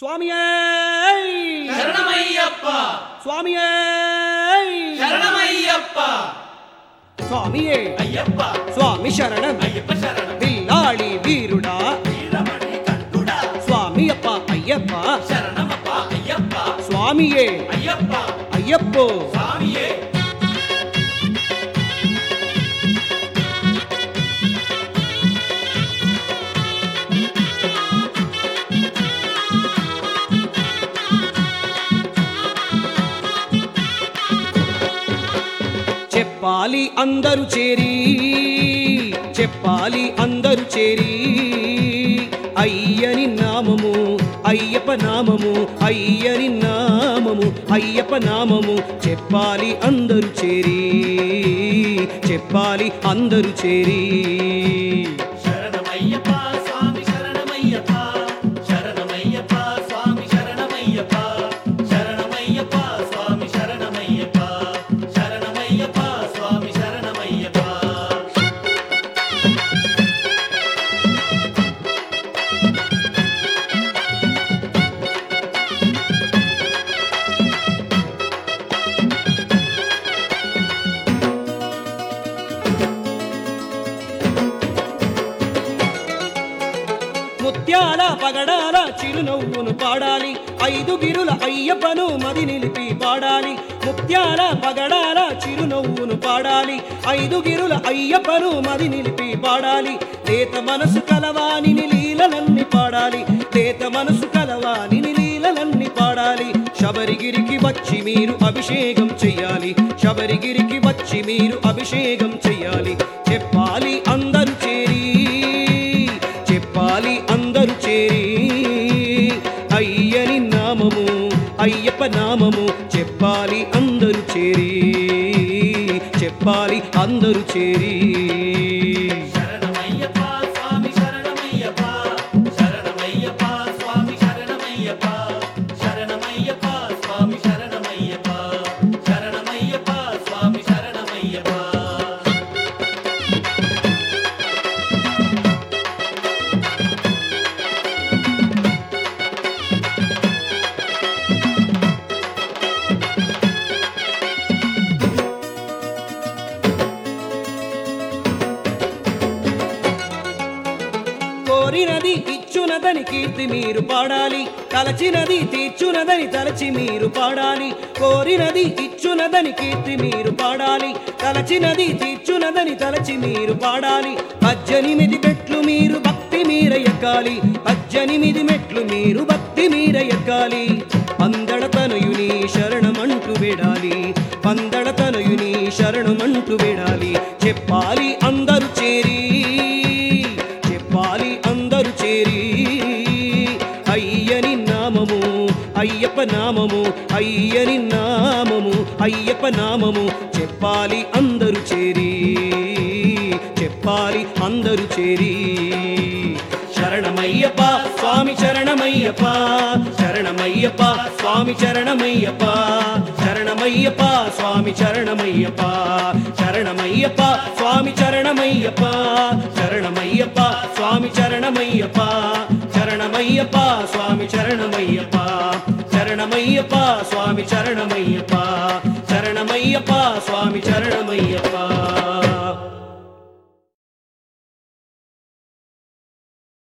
స్వామియే శరణమయ్యప్ప స్వామియే శరణమయ్యప్ప స్వామియే అయ్యప్ప స్వామి శరణం అయ్యప్ప శరణం పిల్లాడి వీరుడా వీరమణి కంఠుడా స్వామి అప్ప అయ్యప్ప శరణమప్ప అయ్యప్ప స్వామియే అయ్యప్ప అయ్యప్పో స్వామియే చెప్పాలి అందరూ చేరి చెప్పాలి అందరూ చేరి అయ్యని నామము అయ్యప్ప నామము అయ్యని నామము అయ్యప్ప నామము చెప్పాలి అందరూ చేరి చెప్పాలి అందరూ చేరి శరణమయ్యప్ప స్వామి శరణమయ్యప్ప శరణమయ్యప్ప స్వామి శరణమయ్యప్ప శరణమయ్యప్ప స్వామి శరణమయ్యప్ప శరణమయ్యప్ప స్వామి శరణమయ్యప్ప ముత్యాల పగడాల చిరునవ్వును పాడాలి ఐదు గిరుల అయ్యప్పను మది నిలిపి పాడాలి ముత్యాల పగడాల చిరునవ్వును పాడాలి ఐదు గిరుల అయ్యప్పను మది నిలిపి పాడాలి లేత మనసు కలవాని లీలలన్నీ పాడాలి లేత మనసు కలవాని లీలలన్నీ పాడాలి శబరిగిరికి వచ్చి మీరు అభిషేకం చెయ్యాలి శబరిగిరికి వచ్చి మీరు అభిషేకం చెయ్యాలి చెప్పాలి అందరూ చేరి చెప్పాలి అందరూ చేరి అయ్యని నామము అయ్యప్ప నామము చెప్పాలి అందరూ చేరి చెప్పాలి అందరూ చేరి శరణమయ్యప్ప స్వామి శరణమయ్యప్ప శరణమయ్యప్ప స్వామి శరణమయ్యప్ప శరణమయ్యప్ప స్వామి శరణమయ్యప్ప శరణమయ్యప్ప స్వామి శరణమయ్యప్ప కోరినది ఇచ్చునదని కీర్తి మీరు పాడాలి తలచినది తీర్చునదని తలచి మీరు పాడాలి కోరినది ఇచ్చునదని కీర్తి మీరు పాడాలి తలచినది తీర్చునదని తలచి మీరు పాడాలి పద్దెనిమిది మెట్లు మీరు భక్తి మీర ఎక్కాలి పద్దెనిమిది మెట్లు మీరు భక్తి మీర ఎక్కాలి పందడ తనయుని శరణమంటూ విడాలి పందడ తనయుని శరణమంటూ విడాలి చెప్పాలి అందరూ చేరి చెప్పాలి అందరూ చేరి అయ్యని నామము అయ్యప్ప నామము అయ్యని నామము అయ్యప్ప నామము చెప్పాలి అందరూ చేరి చెప్పాలి అందరూ చేరి శరణమయ్యప్ప స్వామి శరణమయ్యప్ప శరణమయ్యప్ప స్వామి శరణమయ్యప్ప శరణమయ్యప్ప స్వామి శరణమయ్యప్ప శరణమయ్యప్ప స్వామి శరణమయ్యప్ప శరణమయ్యప్ప స్వామి శరణమయ్యప్ప శరణమయ్యప్ప స్వామి శరణమయ్యప్ప శరణమయ్యప్ప స్వామి శరణమయ్యప్ప శరణమయ్యప్ప స్వామి శరణమయ్యప్ప